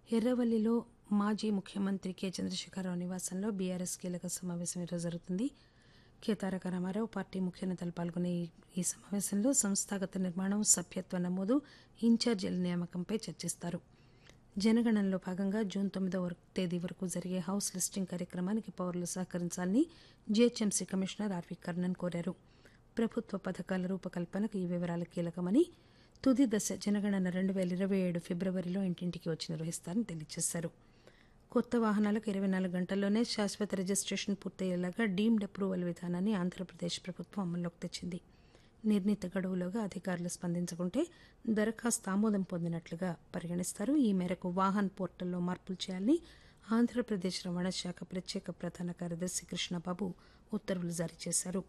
ఎర్రవల్లిలో మాజీ ముఖ్యమంత్రి కె చంద్రశేఖరరావు నివాసంలో బీఆర్ఎస్ కీలక సమావేశం ఈరోజు జరుగుతుంది కె తారక రామారావు పార్టీ ముఖ్య నేతలు పాల్గొనే ఈ- ఈ సమావేశంలో సంస్థాగత నిర్మాణం సభ్యత్వ నమోదు ఇన్ఛార్జీల నియామకంపై చర్చిస్తారు జనగణనలో భాగంగా జూన్ తొమ్మిదవ వరకు- తేదీ వరకు జరిగే హౌస్ లిస్టింగ్ కార్యక్రమానికి పౌరులు సహకరించాలని జీహెచ్ఎంసీ కమిషనర్ ఆర్వి కర్ణన్ కోరారు ప్రభుత్వ పథకాల రూపకల్పనకు ఈ వివరాలు కీలకమని తుది దశ జనగణన రెండు వేల ఇరవై ఏడు ఫిబ్రవరిలో ఇంటింటికి వచ్చి నిర్వహిస్తారని తెలియజేశారు కొత్త వాహనాలకు ఇరవై నాలుగు గంటల్లోనే శాశ్వత రిజిస్ట్రేషన్ పూర్తయ్యేలాగా డీమ్డ్ అప్రూవల్ విధానాన్ని ఆంధ్రప్రదేశ్ ప్రభుత్వం అమల్లోకి తెచ్చింది నిర్ణీత గడువులోగా అధికారులు స్పందించకుంటే దరఖాస్తు ఆమోదం పొందినట్లుగా పరిగణిస్తారు ఈ మేరకు వాహన్ పోర్టల్లో మార్పులు చేయాలని ఆంధ్రప్రదేశ్ రవాణా శాఖ ప్రత్యేక ప్రధాన కార్యదర్శి కృష్ణబాబు ఉత్తర్వులు జారీ చేశారు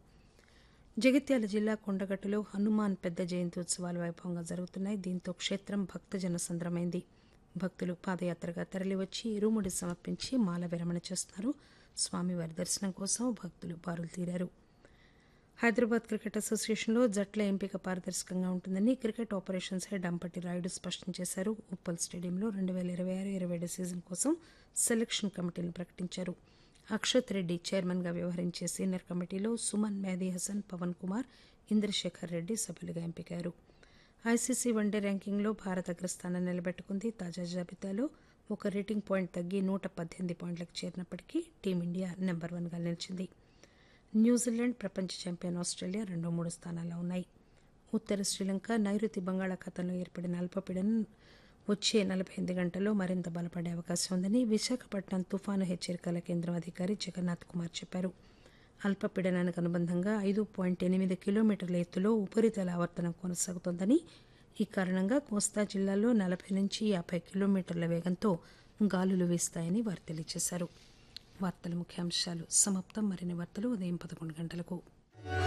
జగిత్యాల జిల్లా కొండగట్టులో హనుమాన్ పెద్ద జయంతి ఉత్సవాలు వైభవంగా జరుగుతున్నాయి దీంతో క్షేత్రం భక్తజన సంద్రమైంది భక్తులు పాదయాత్రగా తరలివచ్చి ఇరుముడి సమర్పించి మాల విరమణ చేస్తున్నారు స్వామివారి దర్శనం కోసం భక్తులు బారులు తీరారు హైదరాబాద్ క్రికెట్ అసోసియేషన్లో జట్ల ఎంపిక పారదర్శకంగా ఉంటుందని cricket operations head Ambati Rayudu స్పష్టం చేశారు ఉప్పల్ స్టేడియంలో రెండు వేల ఇరవై ఆరు ఇరవై ఏడు సీజన్ కోసం సెలక్షన్ కమిటీని ప్రకటించారు అక్షత్ రెడ్డి చైర్మన్గా వ్యవహరించే సీనియర్ కమిటీలో సుమన్ మేదీ హసన్ పవన్ కుమార్ ఇంద్రశేఖర్ రెడ్డి సభ్యులుగా ఎంపికారు ఐసీసీ వన్డే ర్యాంకింగ్లో భారత్ అగ్రస్థానం నిలబెట్టుకుంది తాజా జాబితాలో ఒక రేటింగ్ పాయింట్ తగ్గి నూట పద్దెనిమిది పాయింట్లకు చేరినప్పటికీ టీమిండియా నెంబర్ వన్గా నిలిచింది న్యూజిలాండ్ ప్రపంచ ఛాంపియన్ ఆస్ట్రేలియా రెండో మూడు స్థానాల్లో ఉన్నాయి ఉత్తర శ్రీలంక నైరుతి బంగాళాఖాతంలో ఏర్పడిన అల్పపీడనం వచ్చే నలభై ఎనిమిది గంటల్లో మరింత బలపడే అవకాశం ఉందని విశాఖపట్నం తుఫాను హెచ్చరికల కేంద్రం అధికారి జగన్నాథ్ కుమార్ చెప్పారు అల్పపీడనానికి అనుబంధంగా ఐదు పాయింట్ ఎనిమిది కిలోమీటర్ల ఎత్తులో ఉపరితల ఆవర్తనం కొనసాగుతోందని ఈ కారణంగా కోస్తా జిల్లాలో నలభై నుంచి యాభై కిలోమీటర్ల వేగంతో గాలులు వీస్తాయని వారు తెలియజేశారు వార్తల ముఖ్యాంశాలు సమాప్తం మరిన్ని వార్తలు ఉదయం పదకొండు గంటలకు